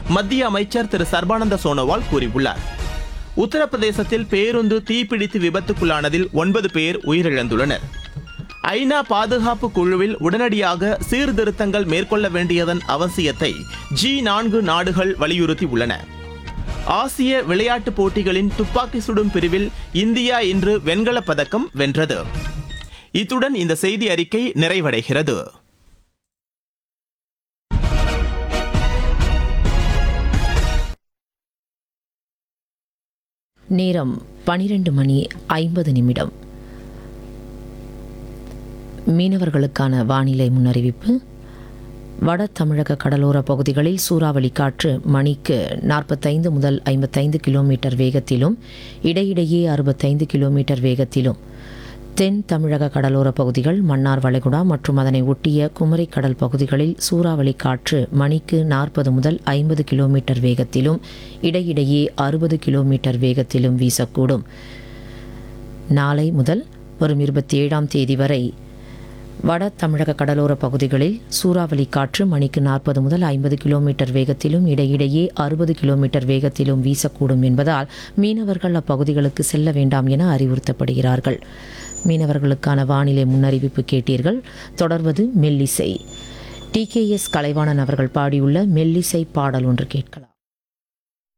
மத்திய அமைச்சர் திரு சர்பானந்த சோனோவால் கூறியுள்ளார் உத்தரப்பிரதேசத்தில் பேருந்து தீப்பிடித்து விபத்துக்குள்ளானதில் ஒன்பது பேர் உயிரிழந்துள்ளனர் ஐநா பாதுகாப்பு குழுவில் உடனடியாக சீர்திருத்தங்கள் மேற்கொள்ள வேண்டியதன் அவசியத்தை ஜி நான்கு நாடுகள் வலியுறுத்தியுள்ளன ஆசிய விளையாட்டுப் போட்டிகளின் துப்பாக்கி சுடும் பிரிவில் இந்தியா இன்று வெண்கலப் பதக்கம் வென்றது இத்துடன் இந்த செய்தி அறிக்கை நிறைவடைகிறது நேரம் பனிரெண்டு மணி ஐம்பது நிமிடம் மீனவர்களுக்கான வானிலை முன்னறிவிப்பு வட தமிழக கடலோர பகுதிகளில் சூறாவளி காற்று மணிக்கு நாற்பத்தைந்து முதல் ஐம்பத்தைந்து கிலோமீட்டர் வேகத்திலும் இடையிடையே அறுபத்தைந்து கிலோமீட்டர் வேகத்திலும் தென் தமிழக கடலோர பகுதிகள் மன்னார் வளைகுடா மற்றும் அதனை ஒட்டிய குமரி கடல் பகுதிகளில் சூறாவளி காற்று மணிக்கு நாற்பது முதல் ஐம்பது கிலோமீட்டர் வேகத்திலும் இடையிடையே அறுபது கிலோமீட்டர் வேகத்திலும் வீசக்கூடும் நாளை முதல் வரும் இருபத்தி ஏழாம் தேதி வரை வட தமிழக கடலோர பகுதிகளில் சூறாவளி காற்று மணிக்கு நாற்பது முதல் ஐம்பது கிலோமீட்டர் வேகத்திலும் இடையிடையே அறுபது கிலோமீட்டர் வேகத்திலும் வீசக்கூடும் என்பதால் மீனவர்கள் அப்பகுதிகளுக்கு செல்ல வேண்டாம் என அறிவுறுத்தப்படுகிறார்கள் மீனவர்களுக்கான வானிலை முன்னறிவிப்பு கேட்டீர்கள் தொடர்வது மெல்லிசை டிகேஎஸ் கலைவாணன் அவர்கள் பாடியுள்ள மெல்லிசை பாடல் ஒன்று கேட்கலாம்